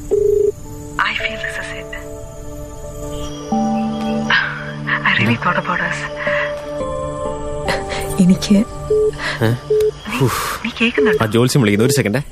I feel this is it. I really thought about us. എനിക്ക് നീ കേൾക്കുന്നുണ്ടോ ആ ജോത്സ്യം വിളിക്കുന്നു ഒരു സെക്കൻഡേ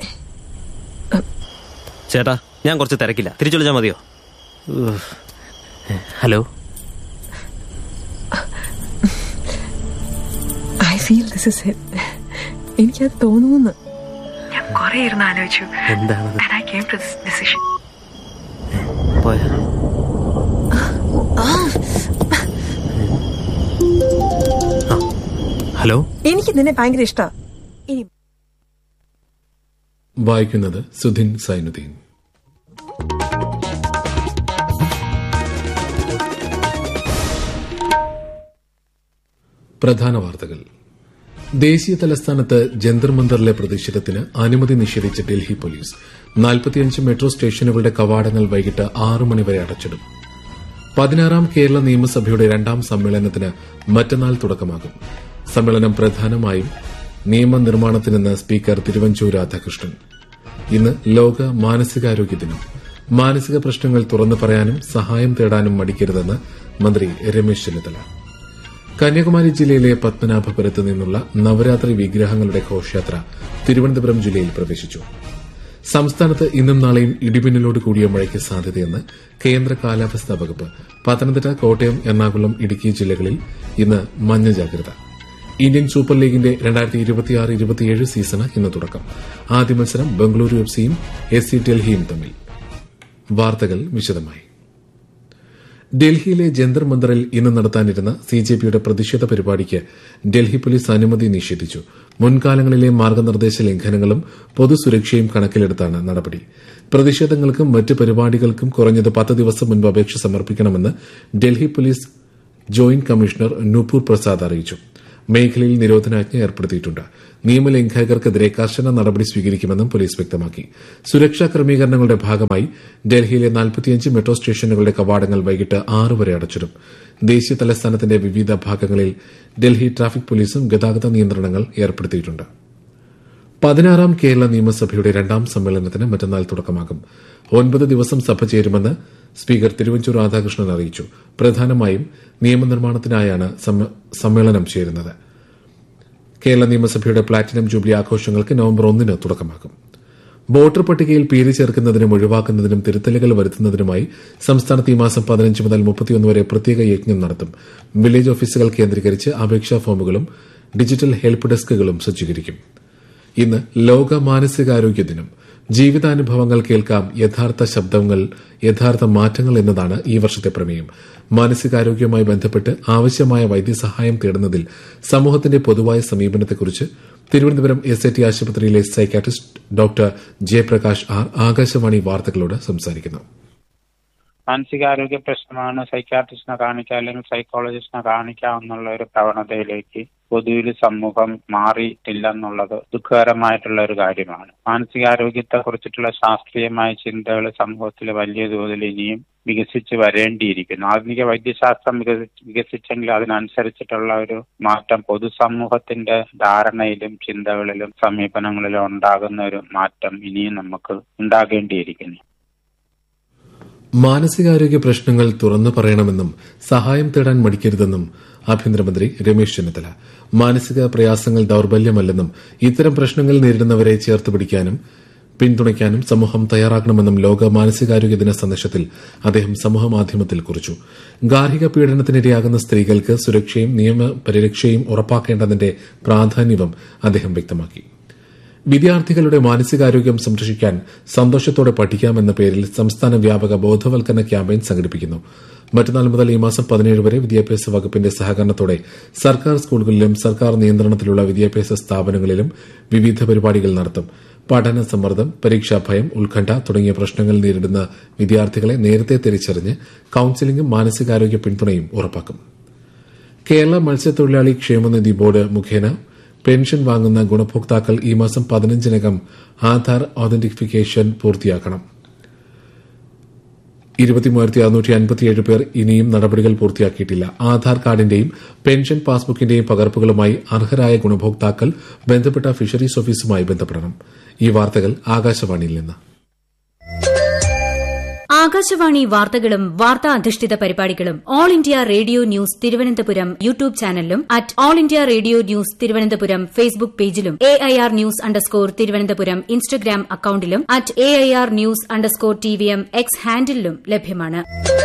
ചേട്ടാ ഞാൻ കുറച്ച് തിരക്കില്ല തിരിച്ചു വിളിച്ചാൽ മതിയോ ഉഫ്. Hello I feel this is it എനിക്കത് തോന്നുന്നു ഞാൻ കുറെ ഇരുന്ന് ആലോചിച്ചു എന്താണത് and I came to this decision. പോയാ ആ. ഹലോ എനിക്ക് നിന്നെ ഭയങ്കര ഇഷ്ടമാണ് ഇനി വായിക്കുന്നത് സുധിൻ സൈനുദ്ദീൻ പ്രധാന വാർത്തകൾ ദേശീയ തലസ്ഥാനത്ത് ജന്തർ മന്ദറിലെ പ്രതിഷേധത്തിന് അനുമതി നിഷേധിച്ച ഡൽഹി പോലീസ് നാൽപ്പത്തിയഞ്ച് മെട്രോ സ്റ്റേഷനുകളുടെ കവാടങ്ങൾ വൈകിട്ട് ആറ് മണിവരെ അടച്ചിടും പതിനാറാം കേരള നിയമസഭയുടെ രണ്ടാം സമ്മേളനത്തിന് മറ്റന്നാൾ തുടക്കമാകും സമ്മേളനം പ്രധാനമായും നിയമനിർമ്മാണത്തിനെന്ന് സ്പീക്കർ തിരുവഞ്ചൂർ രാധാകൃഷ്ണൻ ഇന്ന് ലോക മാനസികാരോഗ്യ ദിനം മാനസിക പ്രശ്നങ്ങൾ തുറന്നു പറയാനും സഹായം തേടാനും മടിക്കരുതെന്ന് മന്ത്രി രമേശ് ചെന്നിത്തല കന്യാകുമാരി ജില്ലയിലെ പത്മനാഭപുരത്ത് നിന്നുള്ള നവരാത്രി വിഗ്രഹങ്ങളുടെ ഘോഷയാത്ര തിരുവനന്തപുരം ജില്ലയിൽ പ്രവേശിച്ചു സംസ്ഥാനത്ത് ഇന്നും നാളെയും ഇടിമിന്നലോട് കൂടിയ മഴയ്ക്ക് സാധ്യതയെന്ന് കേന്ദ്ര കാലാവസ്ഥാ വകുപ്പ് പത്തനംതിട്ട കോട്ടയം എറണാകുളം ഇടുക്കി ജില്ലകളിൽ ഇന്ന് മഞ്ഞ ജാഗ്രത ഇന്ത്യൻ സൂപ്പർ ലീഗിന്റെ രണ്ടായിരത്തി ഇരുപത്തിയാറ് ഇരുപത്തിയേഴ് സീസണ് ഇന്ന് തുടക്കം ആദ്യ മത്സരം ബംഗളൂരു എഫ് സിയും എസ് സി ഡൽഹിയും തമ്മിൽ വാർത്തകൾ വിശദമായി ഡൽഹിയിലെ ജന്തർ മന്ദറിൽ ഇന്ന് നടത്താനിരുന്ന സി ജെ പിയുടെ പ്രതിഷേധ പരിപാടിക്ക് ഡൽഹി പോലീസ് അനുമതി നിഷേധിച്ചു മുൻകാലങ്ങളിലെ മാർഗനിർദ്ദേശ ലംഘനങ്ങളും പൊതുസുരക്ഷയും കണക്കിലെടുത്താണ് നടപടി പ്രതിഷേധങ്ങൾക്കും മറ്റ് പരിപാടികൾക്കും കുറഞ്ഞത് പത്ത് ദിവസം മുൻപ് അപേക്ഷ സമർപ്പിക്കണമെന്ന് Delhi police joint commissioner Nupur Prasad അറിയിച്ചു മേഖലയിൽ നിരോധനാജ്ഞ ഏർപ്പെടുത്തിയിട്ടുണ്ട് നിയമലംഘകർക്കെതിരെ കർശന നടപടി സ്വീകരിക്കുമെന്നും പോലീസ് വ്യക്തമാക്കി സുരക്ഷാ ക്രമീകരണങ്ങളുടെ ഭാഗമായി ഡൽഹിയിലെ നാൽപ്പത്തിയഞ്ച് മെട്രോ സ്റ്റേഷനുകളുടെ കവാടങ്ങൾ വൈകിട്ട് ആറ് വരെ അടച്ചിടും ദേശീയ തലസ്ഥാനത്തിന്റെ വിവിധ ഭാഗങ്ങളിൽ ഡൽഹി ട്രാഫിക് പോലീസും ഗതാഗത നിയന്ത്രണങ്ങൾ ഏർപ്പെടുത്തിയിട്ടുണ്ട് പതിനാറാം കേരള നിയമസഭയുടെ രണ്ടാം സമ്മേളനത്തിന് മറ്റന്നാൾ തുടക്കമാകും ഒൻപത് ദിവസം സഭ ചേരുമെന്ന് സ്പീക്കർ തിരുവഞ്ചൂർ രാധാകൃഷ്ണൻ അറിയിച്ചു പ്രധാനമായും നിയമനിർമ്മാണത്തിനായാണ് സമ്മ- സമ്മേളനം ചേരുന്നത് കേരള നിയമസഭയുടെ പ്ലാറ്റിനം ജൂബിലി ആഘോഷങ്ങൾക്ക് നവംബർ ഒന്നിന് തുടക്കമാകും വോട്ടർ പട്ടികയിൽ പേര് ചേർക്കുന്നതിനും ഒഴിവാക്കുന്നതിനും തിരുത്തലുകൾ വരുത്തുന്നതിനുമായി സംസ്ഥാനത്ത് ഈ മാസം പതിനഞ്ച് മുതൽ മുപ്പത്തിയൊന്ന് വരെ പ്രത്യേക യജ്ഞം നടത്തും വില്ലേജ് ഓഫീസുകൾ കേന്ദ്രീകരിച്ച് അപേക്ഷാ ഫോമുകളും ഡിജിറ്റൽ ഹെൽപ്പ് ഡെസ്കുകളും സജ്ജീകരിക്കും ഇന്ന് ലോക മാനസികാരോഗ്യ ദിനം ജീവിതാനുഭവങ്ങൾ കേൾക്കാം യഥാർത്ഥ ശബ്ദങ്ങൾ യഥാർത്ഥ മാറ്റങ്ങൾ എന്നതാണ് ഈ വർഷത്തെ പ്രമേയം മാനസികാരോഗ്യവുമായി ബന്ധപ്പെട്ട് ആവശ്യമായ വൈദ്യസഹായം തേടുന്നതിൽ സമൂഹത്തിന്റെ പൊതുവായ സമീപനത്തെക്കുറിച്ച് തിരുവനന്തപുരം എസ് ഐ ടി ആശുപത്രിയിലെ psychiatrist doctor Jayaprakash R Akashvani വാർത്തകളോട് സംസാരിക്കുന്നു മാനസികാരോഗ്യ പ്രശ്നമാണ് സൈക്കാട്രിസ്റ്റിനെ കാണിക്കാം അല്ലെങ്കിൽ സൈക്കോളജിസ്റ്റിനെ കാണിക്കാം എന്നുള്ള ഒരു പ്രവണതയിലേക്ക് പൊതുവിൽ സമൂഹം മാറിയിട്ടില്ലെന്നുള്ളത് ദുഃഖകരമായിട്ടുള്ള ഒരു കാര്യമാണ് മാനസികാരോഗ്യത്തെ കുറിച്ചിട്ടുള്ള ശാസ്ത്രീയമായ ചിന്തകൾ സമൂഹത്തിൽ വലിയ തോതിൽ ഇനിയും വികസിച്ച് വരേണ്ടിയിരിക്കുന്നു ആധുനിക വൈദ്യശാസ്ത്രം വികസി- വികസിച്ചെങ്കിൽ അതിനനുസരിച്ചിട്ടുള്ള ഒരു മാറ്റം പൊതുസമൂഹത്തിന്റെ ധാരണയിലും ചിന്തകളിലും സമീപനങ്ങളിലും ഉണ്ടാകുന്ന ഒരു മാറ്റം ഇനിയും നമുക്ക് ഉണ്ടാകേണ്ടിയിരിക്കുന്നു മാനസികാരോഗ്യ പ്രശ്നങ്ങൾ തുറന്നു പറയണമെന്നും സഹായം തേടാൻ മടിക്കരുതെന്നും ആഭ്യന്തരമന്ത്രി രമേശ് ചെന്നിത്തല മാനസിക പ്രയാസങ്ങൾ ദൌർബല്യമല്ലെന്നും ഇത്തരം പ്രശ്നങ്ങൾ നേരിടുന്നവരെ ചേർത്ത് പിടിക്കാനും പിന്തുണയ്ക്കാനും സമൂഹം തയ്യാറാകണമെന്നും ലോക മാനസികാരോഗ്യ ദിന സന്ദേശത്തിൽ അദ്ദേഹം സമൂഹമാധ്യമത്തിൽ കുറിച്ചു ഗാർഹിക പീഡനത്തിനിരയാകുന്ന സ്ത്രീകൾക്ക് സുരക്ഷയും നിയമപരിരക്ഷയും ഉറപ്പാക്കേണ്ടതിന്റെ പ്രാധാന്യവും അദ്ദേഹം വ്യക്തമാക്കി വിദ്യാർത്ഥികളുടെ മാനസികാരോഗ്യം സംരക്ഷിക്കാൻ സന്തോഷത്തോടെ പഠിക്കാമെന്ന പേരിൽ സംസ്ഥാന വ്യാപക ബോധവൽക്കരണ ക്യാമ്പയിൻ സംഘടിപ്പിക്കുന്നു മറ്റന്നാൾ മുതൽ ഈ മാസം പതിനേഴ് വരെ വിദ്യാഭ്യാസ വകുപ്പിന്റെ സഹകരണത്തോടെ സർക്കാർ സ്കൂളുകളിലും സർക്കാർ നിയന്ത്രണത്തിലുള്ള വിദ്യാഭ്യാസ സ്ഥാപനങ്ങളിലും വിവിധ പരിപാടികൾ നടത്തും പഠന സമ്മർദ്ദം പരീക്ഷാ ഭയം ഉത്കണ്ഠ തുടങ്ങിയ പ്രശ്നങ്ങൾ നേരിടുന്ന വിദ്യാർത്ഥികളെ നേരത്തെ തിരിച്ചറിഞ്ഞ് കൌൺസിലിംഗും മാനസികാരോഗ്യ പിന്തുണയും ഉറപ്പാക്കും കേരള മത്സ്യത്തൊഴിലാളി ക്ഷേമനിധി ബോർഡ് മുഖേന പെൻഷൻ വാങ്ങുന്ന ഗുണഭോക്താക്കൾ ഈ മാസം പതിനഞ്ചിനകം ആധാർ ഓതന്റിഫിക്കേഷൻ പൂർത്തിയാക്കണം ഇരുപത്തിമൂവായിരത്തി അറുന്നൂറ്റി അൻപത്തിയേഴ് പേർ ഇനിയും നടപടികൾ പൂർത്തിയാക്കിയിട്ടില്ല ആധാർ കാർഡിന്റെയും പെൻഷൻ പാസ്ബുക്കിന്റെയും പകർപ്പുകളുമായി അർഹരായ ഗുണഭോക്താക്കൾ ബന്ധപ്പെട്ട ഫിഷറീസ് ഓഫീസുമായി ബന്ധപ്പെടണം ഈ വാർത്തകൾ ആകാശവാണിയിൽ നിന്ന് ആകാശവാണി വാർത്തകളും വാർത്താ അധിഷ്ഠിത പരിപാടികളും All India Radio News Thiruvananthapuram YouTube ചാനലിലും at All India Radio News Thiruvananthapuram Facebook പേജിലും A I R news underscore Thiruvananthapuram Instagram അക്കൌണ്ടിലും at A I R news underscore T V M X ഹാൻഡിലും ലഭ്യമാണ്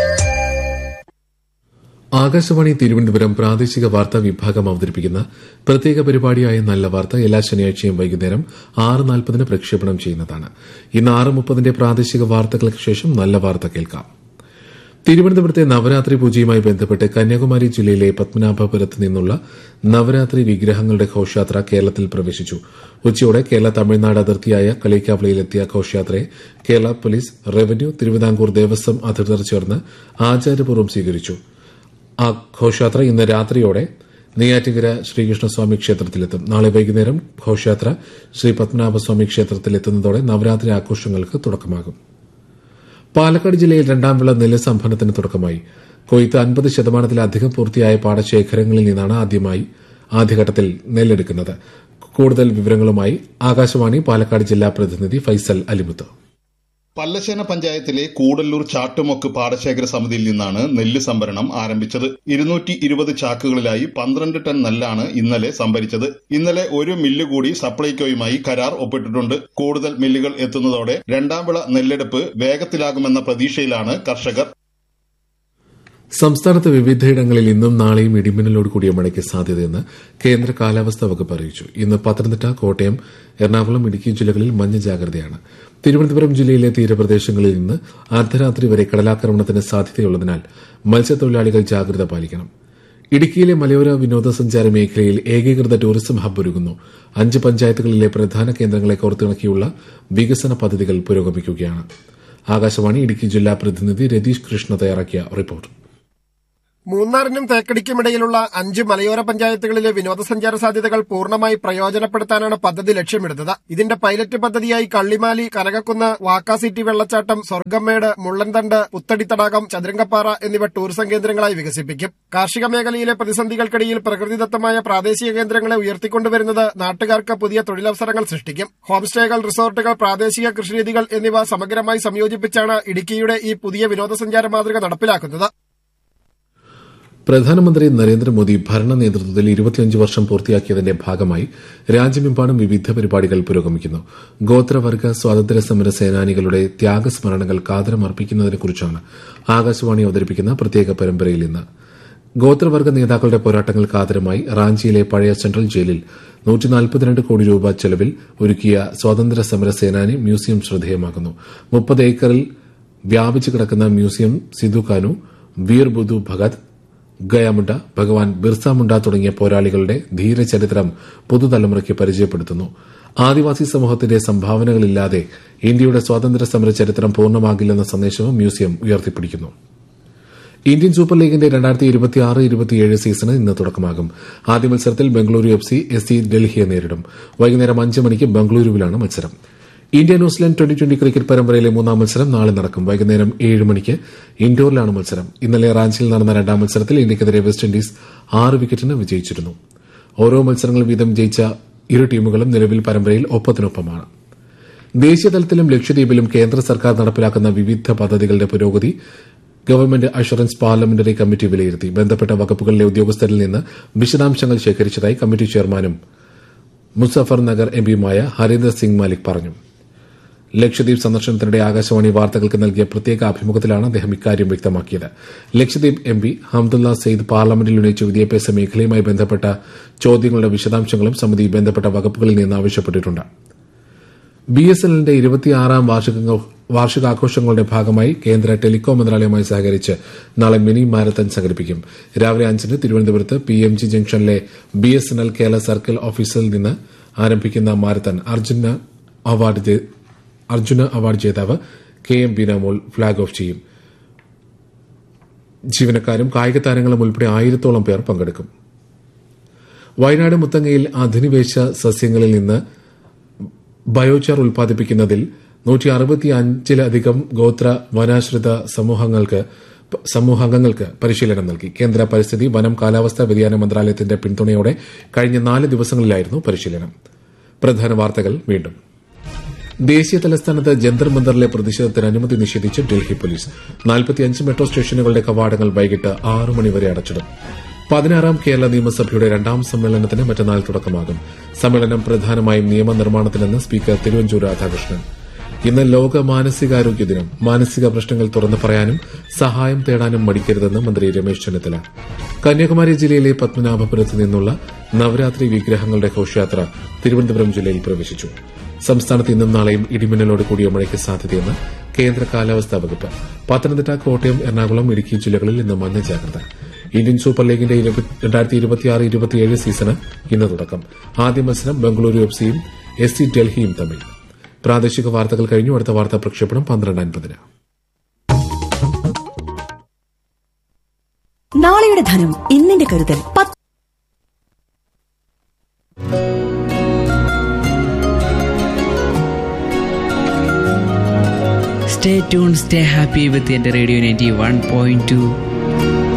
ആകാശവാണി തിരുവനന്തപുരം പ്രാദേശിക വാർത്താ വിഭാഗം അവതരിപ്പിക്കുന്ന പ്രത്യേക പരിപാടിയായ നല്ല വാർത്ത എല്ലാ ശനിയാഴ്ചയും വൈകുന്നേരം ആറ് നാൽപ്പതിന് പ്രക്ഷേപണം ചെയ്യുന്നതാണ് ഇന്ന് ആറ് മുപ്പതിന്റെ പ്രാദേശിക വാർത്തകൾക്ക് ശേഷം നല്ല വാർത്ത കേൾക്കാം തിരുവനന്തപുരത്തെ നവരാത്രി പൂജയുമായി ബന്ധപ്പെട്ട് കന്യാകുമാരി ജില്ലയിലെ പത്മനാഭപുരത്ത് നിന്നുള്ള നവരാത്രി വിഗ്രഹങ്ങളുടെ ഘോഷയാത്ര കേരളത്തിൽ പ്രവേശിച്ചു ഉച്ചയോടെ കേരള തമിഴ്നാട് അതിർത്തിയായ കളിക്കാവിളയിലെത്തിയ ഘോഷയാത്രയെ കേരള പോലീസ് റവന്യൂ തിരുവിതാംകൂർ ദേവസ്വം അധികൃതർ ചേർന്ന് ആചാരപൂർവ്വം സ്വീകരിച്ചു ആ ഘോഷയാത്ര ഇന്ന് രാത്രിയോടെ നെയ്യാറ്റിങ്കര ശ്രീകൃഷ്ണസ്വാമി ക്ഷേത്രത്തിലെത്തും നാളെ വൈകുന്നേരം ഘോഷയാത്ര ശ്രീ പത്മനാഭസ്വാമി ക്ഷേത്രത്തിലെത്തുന്നതോടെ നവരാത്രി ആഘോഷങ്ങൾക്ക് തുടക്കമാകും പാലക്കാട് ജില്ലയിൽ രണ്ടാം വിള നെല്ല് സംഭരണത്തിന് തുടക്കമായി കൊയ്ത്ത് അൻപത് ശതമാനത്തിലധികം പൂർത്തിയായ പാടശേഖരങ്ങളിൽ നിന്നാണ് ആദ്യമായി ആദ്യഘട്ടത്തിൽ നെല്ലെടുക്കുന്നത് കൂടുതൽ വിവരങ്ങളുമായി ആകാശവാണി പാലക്കാട് ജില്ലാ പ്രതിനിധി ഫൈസൽ അലിമുത്ത് പല്ലശ്ശേന പഞ്ചായത്തിലെ കൂടല്ലൂർ ചാട്ടുമൊക്ക് പാടശേഖര സമിതിയിൽ നിന്നാണ് നെല്ല് സംഭരണം ആരംഭിച്ചത് ഇരുന്നൂറ്റി ഇരുപത് ചാക്കുകളിലായി പന്ത്രണ്ട് ടൺ നെല്ലാണ് ഇന്നലെ സംഭരിച്ചത് ഇന്നലെ ഒരു മില്ല് കൂടി സപ്ലൈകോയുമായി കരാർ ഒപ്പിട്ടിട്ടുണ്ട് കൂടുതൽ മില്ലുകൾ എത്തുന്നതോടെ രണ്ടാം വിള നെല്ലെടുപ്പ് വേഗത്തിലാകുമെന്ന പ്രതീക്ഷയിലാണ് കർഷകർ സംസ്ഥാനത്ത് വിവിധയിടങ്ങളിൽ ഇന്നും നാളെയും ഇടിമിന്നലോട് കൂടിയ മഴയ്ക്ക് സാധ്യതയെന്ന് കേന്ദ്ര കാലാവസ്ഥാ വകുപ്പ് അറിയിച്ചു ഇന്ന് പത്തനംതിട്ട കോട്ടയം എറണാകുളം ഇടുക്കി ജില്ലകളിൽ മഞ്ഞ ജാഗ്രതയാണ് തിരുവനന്തപുരം ജില്ലയിലെ തീരപ്രദേശങ്ങളിൽ ഇന്ന് അർദ്ധരാത്രി വരെ കടലാക്രമണത്തിന് സാധ്യതയുള്ളതിനാൽ മത്സ്യത്തൊഴിലാളികൾ ജാഗ്രത പാലിക്കണം ഇടുക്കിയിലെ മലയോര വിനോദസഞ്ചാര മേഖലയിൽ ഏകീകൃത ടൂറിസം ഹബ്ബ് ഒരുങ്ങുന്നു അഞ്ച് പഞ്ചായത്തുകളിലെ പ്രധാന കേന്ദ്രങ്ങളെ കോർത്തിണക്കിയുള്ള വികസന പദ്ധതികൾ പുരോഗമിക്കുകയാണ് ആകാശവാണി ഇടുക്കി ജില്ലാ പ്രതിനിധി രതീഷ് കൃഷ്ണ തയ്യാറാക്കിയ റിപ്പോർട്ട് മൂന്നാറിനും തേക്കടിക്കുമിടയിലുള്ള അഞ്ച് മലയോര പഞ്ചായത്തുകളിലെ വിനോദസഞ്ചാര സാധ്യതകൾ പൂർണ്ണമായി പ്രയോജനപ്പെടുത്താനാണ് പദ്ധതി ലക്ഷ്യമിടുന്നത് ഇതിന്റെ പൈലറ്റ് പദ്ധതിയായി കള്ളിമാലി കനകക്കുന്ന് വാക്കാസിറ്റി വെള്ളച്ചാട്ടം സ്വർഗമ്മേട് മുള്ളൻതണ്ട് പുത്തടി തടാകം ചതുരംഗപ്പാറ എന്നിവ ടൂറിസം കേന്ദ്രങ്ങളായി വികസിപ്പിക്കും കാർഷിക മേഖലയിലെ പ്രതിസന്ധികൾക്കിടയിൽ പ്രകൃതിദത്തമായ പ്രാദേശിക കേന്ദ്രങ്ങളെ ഉയർത്തിക്കൊണ്ടുവരുന്നത് നാട്ടുകാർക്ക് പുതിയ തൊഴിലവസരങ്ങൾ സൃഷ്ടിക്കും ഹോം സ്റ്റേകൾ റിസോർട്ടുകൾ പ്രാദേശിക കൃഷിരീതികൾ എന്നിവ സമഗ്രമായി സംയോജിപ്പിച്ചാണ് ഇടുക്കിയുടെ ഈ പുതിയ വിനോദസഞ്ചാര മാതൃക നടപ്പിലാക്കുന്നത് പ്രധാനമന്ത്രി നരേന്ദ്രമോദി ഭരണ നേതൃത്വത്തിൽ ഇരുപത്തിയഞ്ച് വർഷം പൂർത്തിയാക്കിയതിന്റെ ഭാഗമായി രാജ്യമെമ്പാടും വിവിധ പരിപാടികൾ പുരോഗമിക്കുന്നു ഗോത്രവർഗ സ്വാതന്ത്ര്യ സമര സേനാനികളുടെ ത്യാഗസ്മരണകൾ കാതരമർപ്പിക്കുന്നതിനെക്കുറിച്ചാണ് ആകാശവാണി അവതരിപ്പിക്കുന്ന പ്രത്യേക പരമ്പരയിൽ ഇന്ന് ഗോത്രവർഗ നേതാക്കളുടെ പോരാട്ടങ്ങൾക്ക് ആദരമായി റാഞ്ചിയിലെ പഴയ സെൻട്രൽ ജയിലിൽ നൂറ്റിനാൽപ്പത്തിരണ്ട് കോടി രൂപ ചെലവിൽ ഒരുക്കിയ സ്വാതന്ത്ര്യ സമര സേനാനി മ്യൂസിയം ശ്രദ്ധേയമാകുന്നു മുപ്പത് ഏക്കറിൽ വ്യാപിച്ചു കിടക്കുന്ന മ്യൂസിയം സിധു കാനു വീർ ബുദ്ധു ഭഗത് ഗയാമുണ്ട ഭഗവാൻ ബിർസ മുണ്ട തുടങ്ങിയ പോരാളികളുടെ ധീരചരിത്രം പുതുതലമുറയ്ക്ക് പരിചയപ്പെടുത്തുന്നു ആദിവാസി സമൂഹത്തിന്റെ സംഭാവനകളില്ലാതെ ഇന്ത്യയുടെ സ്വാതന്ത്ര്യ സമര ചരിത്രം പൂർണ്ണമാകില്ലെന്ന സന്ദേശവും മ്യൂസിയം ഉയർത്തിപ്പിടിക്കുന്നു ഇന്ത്യൻ സൂപ്പർ ലീഗിന്റെ രണ്ടായിരത്തി ഇരുപത്തിയാറ് ഇരുപത്തിയേഴ് സീസണ് ഇന്ന് തുടക്കമാകും ആദ്യ മത്സരത്തിൽ Bengaluru F C S C ഡൽഹിയെ നേരിടും വൈകുന്നേരം അഞ്ച് മണിക്ക് ബംഗളൂരുവിലാണ് മത്സരം India New Zealand twenty twenty cricket പരമ്പരയിലെ മൂന്നാം മത്സരം നാളെ നടക്കും വൈകുന്നേരം ഏഴ് മണിക്ക് ഇൻഡോറിലാണ് മത്സരം ഇന്നലെ റാഞ്ചിയിൽ നടന്ന രണ്ടാം മത്സരത്തിൽ ഇന്ത്യക്കെതിരെ വെസ്റ്റ് ഇൻഡീസ് ആറ് വിക്കറ്റിന് വിജയിച്ചിരുന്നു ഓരോ മത്സരങ്ങൾ വീതം ജയിച്ച ഇരു ടീമുകളും നിലവിൽ പരമ്പരയിൽ ഒപ്പത്തിനൊപ്പമാണ് ദേശീയതലത്തിലും ലക്ഷദ്വീപിലും കേന്ദ്ര സർക്കാർ നടപ്പിലാക്കുന്ന വിവിധ പദ്ധതികളുടെ പുരോഗതി ഗവൺമെന്റ് അഷുറൻസ് പാർലമെന്ററി കമ്മിറ്റി വിലയിരുത്തി ബന്ധപ്പെട്ട വകുപ്പുകളിലെ ഉദ്യോഗസ്ഥരിൽ നിന്ന് വിശദാംശങ്ങൾ ശേഖരിച്ചതായി കമ്മിറ്റി ചെയർമാനും മുസഫർ നഗർ എംപിയുമായ ഹരീന്ദർ സിംഗ് മാലിക് പറഞ്ഞു ലക്ഷദ്വീപ് സന്ദർശനത്തിനിടെ ആകാശവാണി വാർത്തകൾക്ക് നൽകിയ പ്രത്യേക അഭിമുഖത്തിലാണ് അദ്ദേഹം ഇക്കാര്യം വ്യക്തമാക്കിയത് ലക്ഷദ്വീപ് എം പി ഹംദുല്ല സെയ്ദ് പാർലമെന്റിൽ ഉന്നയിച്ച വിദ്യാഭ്യാസ മേഖലയുമായി ബന്ധപ്പെട്ട ചോദ്യങ്ങളുടെ വിശദാംശങ്ങളും സമിതി ബന്ധപ്പെട്ട വകുപ്പുകളിൽ നിന്ന് ആവശ്യപ്പെട്ടിട്ടുണ്ട് ബി എസ് എല്ലിന്റെ ഇരുപത്തിയാറാം വാർഷികാഘോഷങ്ങളുടെ ഭാഗമായി കേന്ദ്ര ടെലികോം മന്ത്രാലയവുമായി സഹകരിച്ച് നാളെ മിനി മാരത്തൺ സംഘടിപ്പിക്കും രാവിലെ അഞ്ചിന് തിരുവനന്തപുരത്ത് പി എം ജി ജംഗ്ഷനിലെ B S N L Kerala circle ഓഫീസിൽ നിന്ന് ആരംഭിക്കുന്ന marathon Arjuna award Arjuna award ജേതാവ് K M Beenamol flag off ചെയ്യും ജീവനക്കാരും കായിക താരങ്ങളും ഉൾപ്പെടെ ആയിരത്തോളം പേർ പങ്കെടുക്കും വയനാട് മുത്തങ്ങയിൽ അധിനിവേശ സസ്യങ്ങളിൽ നിന്ന് ബയോചാർ ഉൽപ്പാദിപ്പിക്കുന്നതിൽ നൂറ്റി അറുപത്തിയഞ്ചിലധികം ഗോത്ര വനാശ്രിത സമൂഹങ്ങൾക്ക് സമൂഹാംഗങ്ങൾക്ക് പരിശീലനം നൽകി കേന്ദ്ര പരിസ്ഥിതി വനം കാലാവസ്ഥാ വ്യതിയാന മന്ത്രാലയത്തിന്റെ പിന്തുണയോടെ കഴിഞ്ഞ നാല് ദിവസങ്ങളിലായിരുന്നു പരിശീലനം പ്രധാന വാർത്തകൾ വീണ്ടും ദേശീയ തലസ്ഥാനത്ത് ജന്തർ മന്ദറിലെ പ്രതിഷേധത്തിന് അനുമതി നിഷേധിച്ച് ഡൽഹി പോലീസ് നാൽപ്പത്തിയഞ്ച് മെട്രോ സ്റ്റേഷനുകളുടെ കവാടങ്ങൾ വൈകിട്ട് ആറ് മണിവരെ അടച്ചിടും പതിനാറാം കേരള നിയമസഭയുടെ രണ്ടാം സമ്മേളനത്തിന് മറ്റന്നാൾ തുടക്കമാകും സമ്മേളനം പ്രധാനമായും നിയമനിർമ്മാണത്തിലെന്ന് സ്പീക്കർ തിരുവഞ്ചൂർ രാധാകൃഷ്ണൻ ഇന്ന് ലോക മാനസികാരോഗ്യ ദിനം മാനസിക പ്രശ്നങ്ങൾ തുറന്നു പറയാനും സഹായം തേടാനും മടിക്കരുതെന്ന് മന്ത്രി രമേശ് ചെന്നിത്തല കന്യാകുമാരി ജില്ലയിലെ പത്മനാഭപുരത്ത് നിന്നുള്ള നവരാത്രി വിഗ്രഹങ്ങളുടെ ഘോഷയാത്ര തിരുവനന്തപുരം ജില്ലയിൽ പ്രവേശിച്ചു സംസ്ഥാനത്ത് ഇന്നും നാളെയും ഇടിമിന്നലോട് കൂടിയ മഴയ്ക്ക് സാധ്യതയെന്ന് കേന്ദ്ര കാലാവസ്ഥാ വകുപ്പ് പത്തനംതിട്ട കോട്ടയം എറണാകുളം ഇടുക്കി ജില്ലകളിൽ ഇന്ന് മഞ്ഞ ജാഗ്രത ഇന്ത്യൻ സൂപ്പർ ലീഗിന്റെ രണ്ടായിരത്തി ഇരുപത്തിയാറ് ഇരുപത്തിയേഴ് സീസണ് ഇന്ന് തുടക്കം ആദ്യ മത്സരം ബംഗളൂരു എഫ് സിയും എസ് സി ഡൽഹിയും തമ്മിൽ പ്രാദേശിക വാർത്തകൾ കഴിഞ്ഞു അടുത്ത വാർത്താ പ്രക്ഷേപണം പന്ത്രണ്ട് അൻപതിന് നാളെയുടെ ധനം ഇന്നിന്റെ കരുതൽ പത്ത് Stay tuned, stay happy with the Radio 91.2